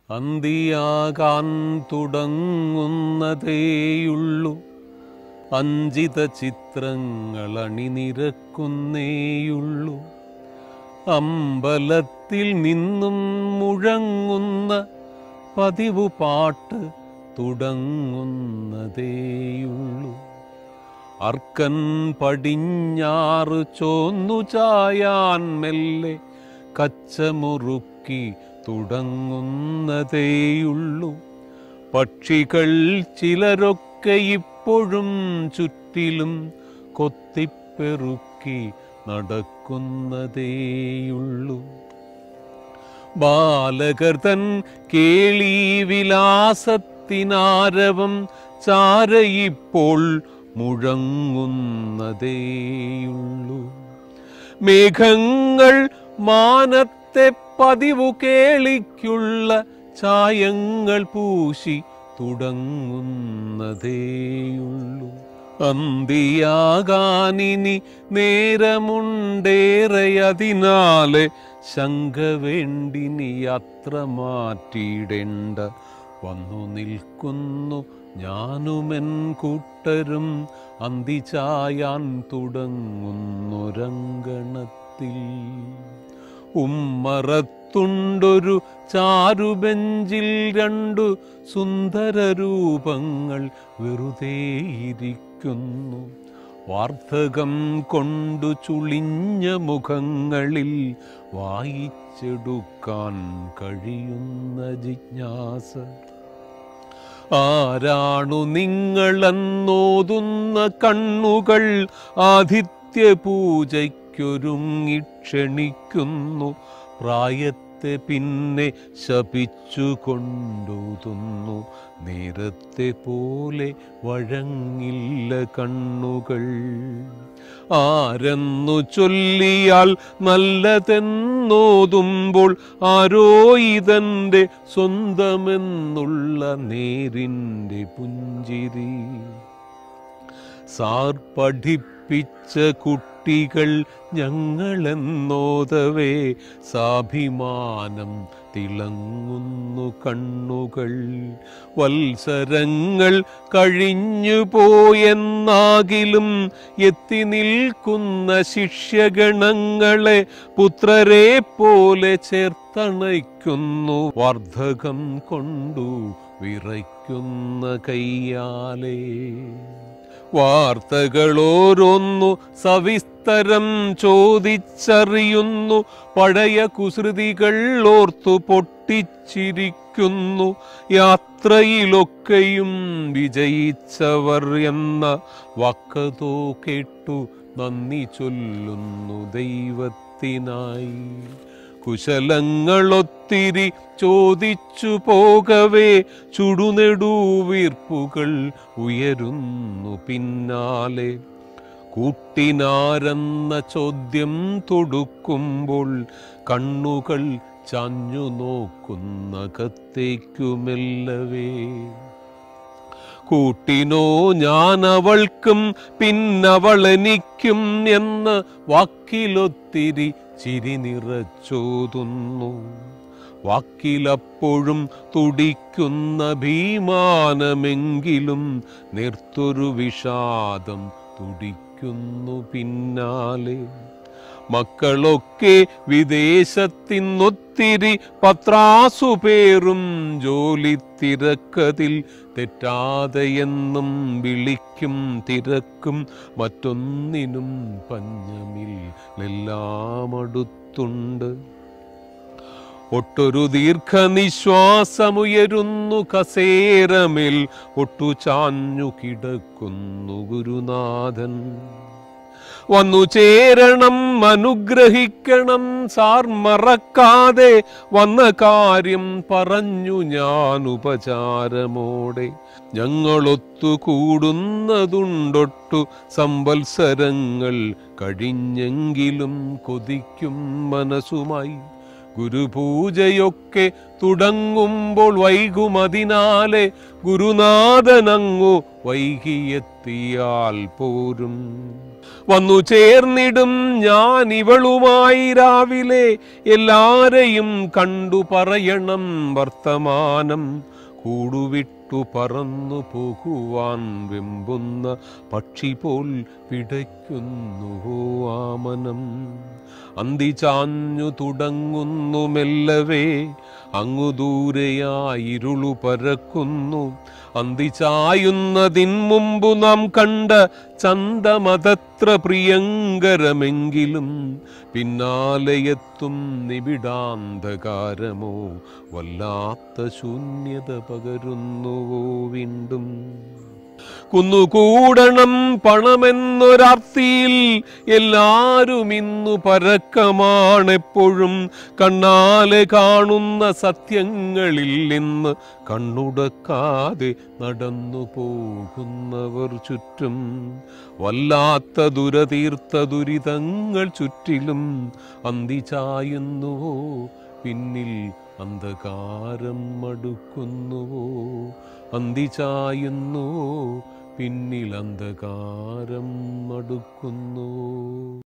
അന്തിയാകാൻ തുടങ്ങുന്നതേയുള്ളൂ അഞ്ചിത ചിത്രങ്ങൾ അണിനിരക്കുന്നേയുള്ളൂ അമ്പലത്തിൽ നിന്നും മുഴങ്ങുന്ന പതിവു പാട്ട് തുടങ്ങുന്നതേയുള്ളൂ അർക്കൻ പടിഞ്ഞാറ് ചോന്നു ചായാൻ മെല്ലെ കച്ചമുറുക്കി തുടങ്ങുന്നതേയുള്ളൂ പക്ഷികൾ ചിലരൊക്കെ ഇപ്പോഴും ചുറ്റിലും കൊത്തിപ്പെറുക്കി നടക്കുന്നതേയുള്ളൂ ബാലകർ തൻ കേളി വിലാസത്തിനാരവം ചാരയിപ്പോൾ മുഴങ്ങുന്നതേയുള്ളൂ മേഘങ്ങൾ മാനത്തെ പതിവു കേളിക്കുള്ള ചായങ്ങൾ പൂശി തുടങ്ങുന്നതേയുള്ളൂ അന്തിയാകാനിനി നേരമുണ്ടേറെ അതിനാലെ ശങ്ക വേണ്ടിനി യാത്ര മാറ്റിയിടേണ്ട വന്നു നിൽക്കുന്നു ഞാനുമെൻ കൂട്ടരും അന്തി ചായാൻ തുടങ്ങുന്നൊരങ്കണത്തിൽ ഉമ്മറത്തുണ്ടൊരു ചാരുബെഞ്ചിൽ രണ്ടു സുന്ദര രൂപങ്ങൾ വെറുതെ ഇരിക്കുന്നു വാർദ്ധകം കൊണ്ടു ചുളിഞ്ഞ മുഖങ്ങളിൽ വായിച്ചെടുക്കാൻ കഴിയുന്ന ജിജ്ഞാസ ആരാണു നിങ്ങളെന്നോതുന്ന കണ്ണുകൾ ആദിത്യ പൂജയ്ക്കൊരുങ്ങി ക്ഷണിക്കുന്നു പ്രായത്തെ പിന്നെ ശപിച്ചു കൊണ്ടോതുന്നു നേരത്തെ പോലെ വഴങ്ങില്ല കണ്ണുകൾ ആരെന്നു ചൊല്ലിയാൽ നല്ലതെന്നോതുമ്പോൾ ആരോ ഇതെന്റെ സ്വന്തമെന്നുള്ള നേരിൻ്റെ പുഞ്ചിരി സാർ പഠിപ്പിച്ച കുട്ടികൾ ഞങ്ങളെന്നോതവേ സാഭിമാനം തിളങ്ങുന്നു കണ്ണുകൾ വത്സരങ്ങൾ കഴിഞ്ഞു പോയെന്നാകിലും എത്തി നിൽക്കുന്ന ശിഷ്യഗണങ്ങളെ പുത്രരെ പോലെ ചേർത്തണയ്ക്കുന്നു വാർദ്ധകം കൊണ്ടു വിറയ്ക്കുന്ന കയ്യാലേ വാർത്തകളോരോന്നു സവിസ്തരം ചോദിച്ചറിയുന്നു പഴയ കുസൃതികൾ ഓർത്തു പൊട്ടിച്ചിരിക്കുന്നു യാത്രയിലൊക്കെയും വിജയിച്ചവർ എന്ന വക്കതോ കേട്ടു നന്ദി ചൊല്ലുന്നു ദൈവത്തിനായി കുശലങ്ങളൊത്തിരി ചോദിച്ചു പോകവേ ചുടുനെടുവീർപ്പുകൾ ഉയരുന്നു പിന്നാലെ കൂട്ടിനാരെന്ന ചോദ്യം തൊടുക്കുമ്പോൾ കണ്ണുകൾ ചാഞ്ഞു നോക്കുന്ന കത്തേക്കുമെല്ലവേ കൂട്ടിനോ ഞാൻ അവൾക്കും പിന്നവൾ എനിക്കും എന്ന് വാക്കിലൊത്തിരി ചിരി നിറച്ചോതുന്നു വാക്കിലപ്പോഴും തുടിക്കുന്ന ഭീമാനമെങ്കിലും നിർത്തൊരു വിഷാദം തുടിക്കുന്നു പിന്നാലെ മക്കളൊക്കെ വിദേശത്തിന്നൊത്തിരി പത്രാസു പേറും ജോലി തിരക്കതിൽ തെറ്റാതെയെന്നും വിളിക്കും തിരക്കും മറ്റൊന്നിനും പഞ്ഞമില്ലെല്ലാം അടുത്തുണ്ട് ഒട്ടൊരു ദീർഘനിശ്വാസമുയരുന്നു കസേരമേൽ ഒട്ടു ചാഞ്ഞു കിടക്കുന്നു ഗുരുനാഥൻ വന്നു ചേരണം അനുഗ്രഹിക്കണം സാർ മറക്കാതെ വന്ന കാര്യം പറഞ്ഞു ഞാൻ ഉപചാരമോടെ ഞങ്ങളൊത്തു കൂടുന്നതുണ്ടൊട്ടു സംവത്സരങ്ങൾ കഴിഞ്ഞെങ്കിലും കൊതിക്കും മനസ്സുമായി ഗുരുപൂജയൊക്കെ തുടങ്ങുമ്പോൾ വൈകുമതിനാലെ ഗുരുനാഥനങ്ങു വൈകിയെത്തിയാൽ പോരും വന്നു ചേർന്നിടും ഞാൻ ഇവളുമായി രാവിലെ എല്ലാരെയും കണ്ടു പറയണം വർത്തമാനം കൂടുവിട്ടു പറന്നു പോകുവാൻ വെമ്പുന്ന പക്ഷി പോൽ പിടയ്ക്കുന്നുവോ ആമനം അന്തി ചാഞ്ഞു തുടങ്ങുന്നു മെല്ലവേ അങ്ങു ദൂരെയായിരുളു പരക്കുന്നു അന്തി ചായുന്നതിൻ മുമ്പു നാം കണ്ട ചന്തമതത്ര പ്രിയങ്കരമെങ്കിലും പിന്നാലെയെത്തും നിബിഡാന്ധകാരമോ വല്ലാത്ത ശൂന്യത പകരുന്നുവോ വീണ്ടും കുന്നുകൂടണം പണമെന്നൊരാർത്തിയിൽ എല്ലാരും ഇന്നു പരക്കമാണെപ്പോഴും കണ്ണാലെ കാണുന്ന സത്യങ്ങളിൽ നിന്ന് കണ്ണുടക്കാതെ നടന്നു പോകുന്നവർ ചുറ്റും വല്ലാത്ത ദുരതീർത്ത ദുരിതങ്ങൾ ചുറ്റിലും അന്തി ചായുന്നുവോ പിന്നിൽ അന്ധകാരം മടുക്കുന്നുവോ അന്തി ചായുന്നുവോ പിന്നിൽ അന്ധകാരം മടുക്കുന്നുവോ